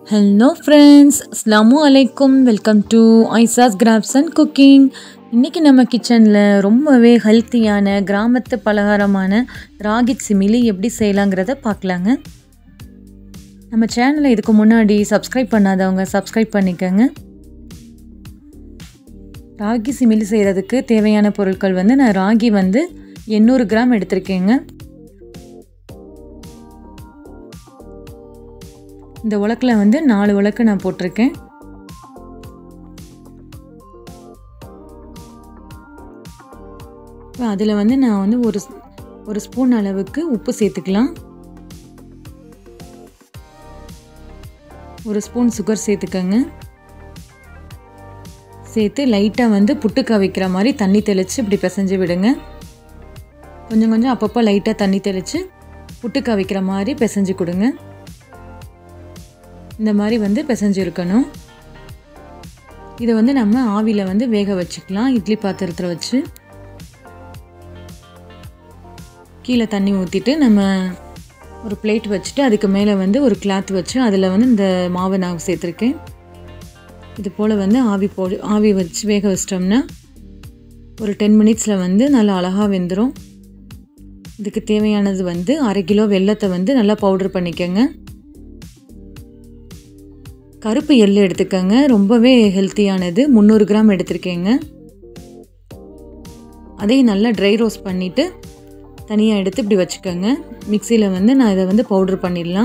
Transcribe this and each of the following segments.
hello friends அஸ்லாமு அலைக்கும் welcome to Aisha's crafts and cooking இன்றைக்கி நம்ம கிச்சனில் ரொம்பவே ஹெல்த்தியான கிராமத்து பலகாரமான ராகி சிமிலி எப்படி செய்யலாங்கிறத பார்க்கலாங்க நம்ம சேனலை இதுக்கு முன்னாடி சப்ஸ்கிரைப் பண்ணாதவங்க சப்ஸ்கிரைப் பண்ணிக்கோங்க ராகி சிமிலி செய்கிறதுக்கு தேவையான பொருட்கள் வந்து நான் ராகி வந்து எண்ணூறு கிராம் எடுத்திருக்கேங்க இந்த உலக்கில் வந்து நாலு உலக்கு நான் போட்டிருக்கேன் இப்போ அதில் வந்து நான் வந்து ஒரு ஒரு ஸ்பூன் அளவுக்கு உப்பு சேர்த்துக்கலாம் ஒரு ஸ்பூன் சுகர் சேர்த்துக்கோங்க சேர்த்து லைட்டாக வந்து புட்டுக்கா வைக்கிற மாதிரி தண்ணி தெளித்து இப்படி பிசைஞ்சு விடுங்க கொஞ்சம் கொஞ்சம் அப்பப்போ லைட்டாக தண்ணி தெளித்து புட்டுக்கா வைக்கிற மாதிரி பிசைஞ்சு கொடுங்க இந்த மாதிரி வந்து பிசைஞ்சு இருக்கணும் இதை வந்து நம்ம ஆவியில் வந்து வேக வச்சுக்கலாம் இட்லி பாத்திரத்தில் வச்சு கீழே தண்ணி ஊற்றிட்டு நம்ம ஒரு பிளேட் வச்சுட்டு அதுக்கு மேலே வந்து ஒரு கிளாத் வச்சு அதில் வந்து இந்த மாவை நான் சேர்த்துருக்கேன் இது போல் வந்து ஆவி போ ஆவி வச்சு வேக வச்சிட்டோம்னா ஒரு டென் மினிட்ஸில் வந்து நல்லா அழகாக வெந்துடும் இதுக்கு தேவையானது வந்து அரை கிலோ வெள்ளத்தை வந்து நல்லா பவுட்ரு பண்ணிக்கோங்க கருப்பு எள்ளு எடுத்துக்கோங்க ரொம்பவே ஹெல்த்தியானது முந்நூறு கிராம் எடுத்திருக்கேங்க அதையும் நல்லா ட்ரை ரோஸ்ட் பண்ணிவிட்டு தனியாக எடுத்து இப்படி வச்சுக்கோங்க மிக்சியில் வந்து நான் இதை வந்து பவுட்ரு பண்ணிடலாம்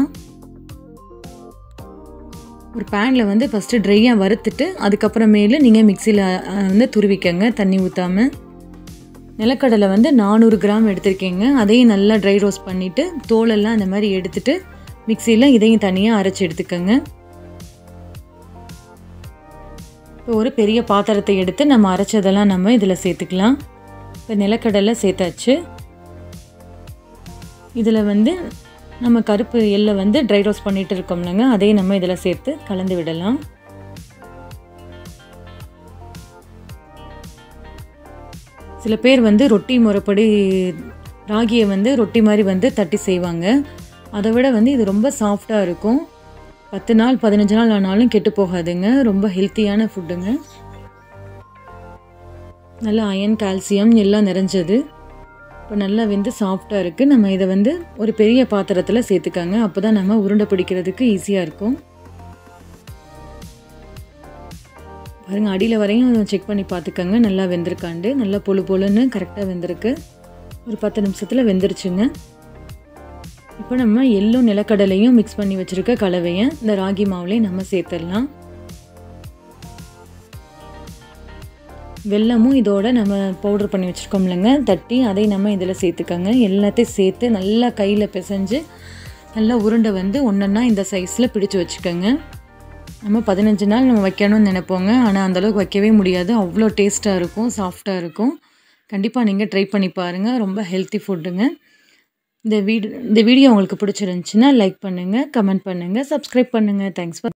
ஒரு பேனில் வந்து ஃபஸ்ட்டு ட்ரையாக வறுத்துட்டு அதுக்கப்புறமேலு நீங்கள் மிக்சியில் வந்து துருவிக்கங்க தண்ணி ஊற்றாமல் நிலக்கடலை வந்து நானூறு கிராம் எடுத்திருக்கேங்க அதையும் நல்லா ட்ரை ரோஸ்ட் பண்ணிவிட்டு தோலெல்லாம் அந்த மாதிரி எடுத்துட்டு மிக்சியில் இதையும் தனியாக அரைச்சி எடுத்துக்கோங்க இப்போ ஒரு பெரிய பாத்திரத்தை எடுத்து நம்ம அரைச்சதெல்லாம் நம்ம இதில் சேர்த்துக்கலாம் இப்போ நிலக்கடலை சேர்த்தாச்சு இதில் வந்து நம்ம கருப்பு எல்லை வந்து ட்ரை ரோஸ்ட் பண்ணிட்டு இருக்கோம்லங்க அதையும் நம்ம இதில் சேர்த்து கலந்து விடலாம் சில பேர் வந்து ரொட்டி முறைப்படி ராகியை வந்து ரொட்டி மாதிரி வந்து தட்டி செய்வாங்க அதை விட வந்து இது ரொம்ப சாஃப்டாக இருக்கும் பத்து நாள் பதினஞ்சு நாள் ஆனாலும் கெட்டு போகாதுங்க ரொம்ப ஹெல்த்தியான ஃபுட்டுங்க நல்ல அயன் கால்சியம் எல்லாம் நிறைஞ்சது இப்போ நல்லா வெந்து சாஃப்டாக இருக்குது நம்ம இதை வந்து ஒரு பெரிய பாத்திரத்தில் சேர்த்துக்காங்க அப்போ தான் நம்ம உருண்டை பிடிக்கிறதுக்கு ஈஸியாக இருக்கும் பாருங்கள் அடியில் வரையும் செக் பண்ணி பார்த்துக்கோங்க நல்லா வெந்திருக்காண்டு நல்லா பொழு பொழுன்னு கரெக்டாக வெந்திருக்கு ஒரு பத்து நிமிஷத்தில் வெந்துருச்சுங்க இப்போ நம்ம எள்ளும் நிலக்கடலையும் மிக்ஸ் பண்ணி வச்சுருக்க கலவையை இந்த ராகி மாவுலேயும் நம்ம சேர்த்துடலாம் வெல்லமும் இதோட நம்ம பவுட்ரு பண்ணி வச்சுருக்கோம்லங்க தட்டி அதை நம்ம இதில் சேர்த்துக்கோங்க எல்லாத்தையும் சேர்த்து நல்லா கையில் பிசைஞ்சு நல்லா உருண்டை வந்து ஒன்றா இந்த சைஸில் பிடிச்சி வச்சுக்கோங்க நம்ம பதினஞ்சு நாள் நம்ம வைக்கணும்னு நினைப்போங்க ஆனால் அந்தளவுக்கு வைக்கவே முடியாது அவ்வளோ டேஸ்ட்டாக இருக்கும் சாஃப்டாக இருக்கும் கண்டிப்பாக நீங்கள் ட்ரை பண்ணி பாருங்கள் ரொம்ப ஹெல்த்தி ஃபுட்டுங்க இந்த வீடியோ இந்த வீடியோ உங்களுக்கு பிடிச்சிருந்துச்சின்னா லைக் பண்ணுங்கள் கமெண்ட் பண்ணுங்கள் சப்ஸ்கிரைப் பண்ணுங்கள் தேங்க்ஸ் ஃபார்